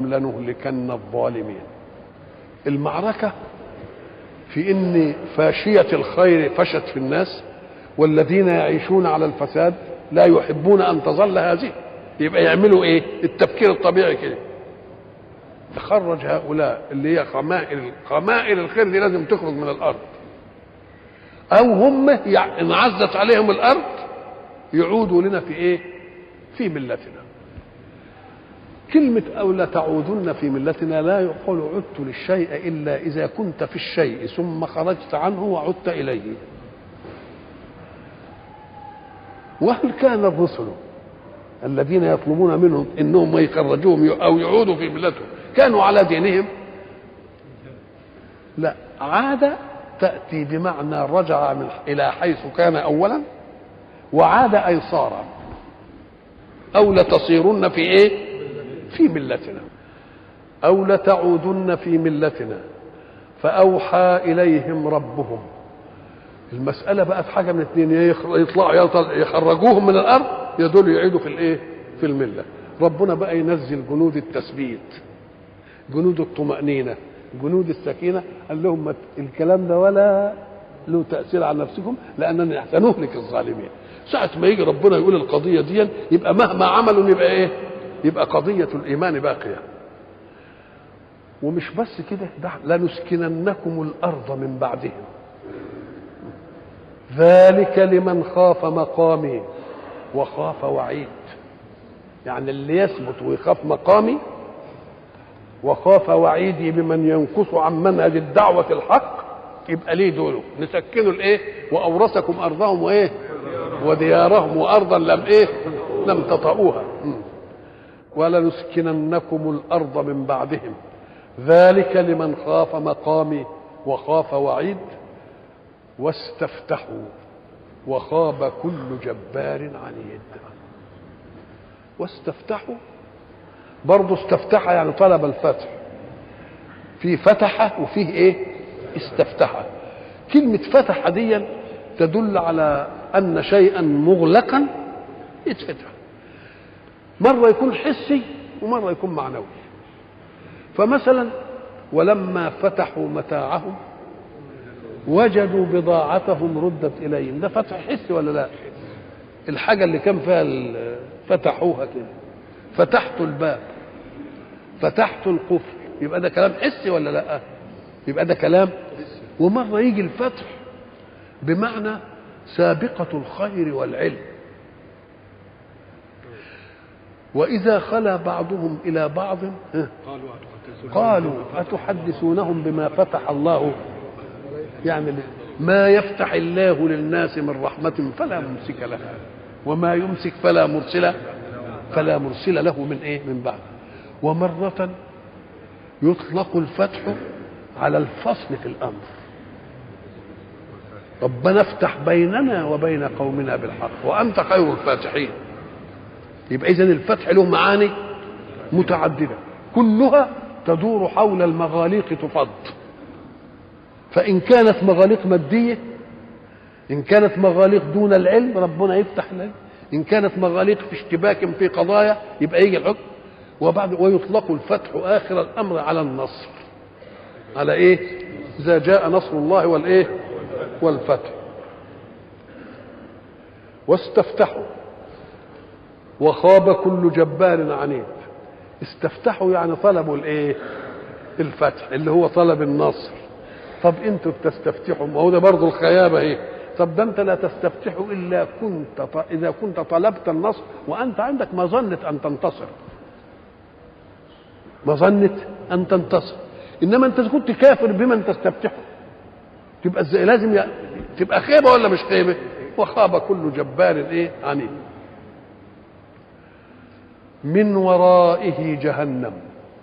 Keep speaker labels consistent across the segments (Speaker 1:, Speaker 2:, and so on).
Speaker 1: لنهلكن الظالمين المعركة في ان فاشية الخير فشت في الناس والذين يعيشون على الفساد لا يحبون ان تظل هذه يبقى يعملوا ايه التفكير الطبيعي كده تخرج هؤلاء اللي هي خمائل خمائل الخير دي لازم تخرج من الارض او هم يع- ان عزت عليهم الارض يعودوا لنا في ايه في ملتنا كلمة أو لتعودن في ملتنا لا يقول عدت للشيء إلا إذا كنت في الشيء ثم خرجت عنه وعدت إليه وهل كان الرسل الذين يطلبون منهم انهم يخرجوهم او يعودوا في ملتهم كانوا على دينهم لا عاد تاتي بمعنى رجع من الى حيث كان اولا وعاد اي صار او لتصيرن في ايه في ملتنا او لتعودن في ملتنا فاوحى اليهم ربهم المسألة بقت حاجة من اثنين يا يخ- يطلعوا يطلع- يخرجوهم من الأرض يا دول يعيدوا في الإيه؟ في الملة. ربنا بقى ينزل جنود التثبيت جنود الطمأنينة جنود السكينة قال لهم ما ت- الكلام ده ولا له تأثير على نفسكم لأنني سنهلك الظالمين. ساعة ما يجي ربنا يقول القضية دي يبقى مهما عملوا يبقى إيه؟ يبقى قضية الإيمان باقية. ومش بس كده ده لنسكننكم الأرض من بعدهم. ذلك لمن خاف مقامي وخاف وعيد يعني اللي يثبت ويخاف مقامي وخاف وعيدي بمن ينقص عن منهج الدعوة الحق يبقى ليه دوله نسكنوا الايه واورثكم ارضهم وايه وديارهم وارضا لم ايه لم تطئوها م. ولنسكننكم الارض من بعدهم ذلك لمن خاف مقامي وخاف وعيد واستفتحوا وخاب كل جبار عنيد واستفتحوا برضه استفتح يعني طلب الفتح في فتح وفيه ايه استفتح كلمة فتح دي تدل على أن شيئا مغلقا يتفتح مرة يكون حسي ومرة يكون معنوي فمثلا ولما فتحوا متاعهم وجدوا بضاعتهم ردت اليهم ده فتح حسي ولا لا الحاجه اللي كان فيها ال- فتحوها كده فتحت الباب فتحت القفل يبقى ده كلام حسي ولا لا يبقى ده كلام ومره يجي الفتح بمعنى سابقه الخير والعلم واذا خلا بعضهم الى بعض ها، قالوا أتحدثونهم بما فتح الله يعني ما يفتح الله للناس من رحمة فلا ممسك لها وما يمسك فلا مرسل فلا مرسل له من ايه من بعد ومرة يطلق الفتح على الفصل في الأمر ربنا افتح بيننا وبين قومنا بالحق وأنت خير الفاتحين يبقى إذن الفتح له معاني متعددة كلها تدور حول المغاليق تفض فإن كانت مغاليق مادية إن كانت مغاليق دون العلم ربنا يفتح العلم إن كانت مغاليق في اشتباك في قضايا يبقى يجي الحكم وبعد ويطلق الفتح آخر الأمر على النصر على إيه؟ إذا جاء نصر الله والإيه؟ والفتح واستفتحوا وخاب كل جبار عنيد استفتحوا يعني طلبوا الايه الفتح اللي هو طلب النصر طب انتوا بتستفتحوا ما هو ده برضه الخيابه ايه طب ده انت لا تستفتح الا كنت ط... اذا كنت طلبت النصر وانت عندك مظنه ان تنتصر مظنه ان تنتصر انما انت إذا كنت كافر بمن تستفتحه تبقى ازاي لازم ي... تبقى خيبه ولا مش خيبه وخاب كل جبار ايه عنيد من ورائه جهنم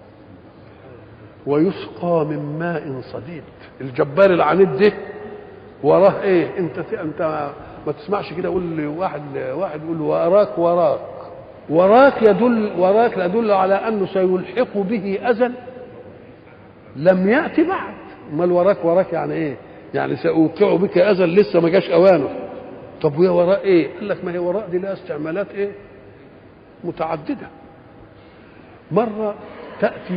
Speaker 1: ويسقى من ماء صديد الجبار العنيد ده وراه ايه انت انت ما تسمعش كده يقول لي واحد واحد يقول وراك وراك وراك يدل وراك يدل على انه سيلحق به اذى لم ياتي بعد امال وراك وراك يعني ايه يعني ساوقع بك اذى لسه ما جاش اوانه طب ويا وراء ايه قال لك ما هي وراء دي لها استعمالات ايه متعدده مره تاتي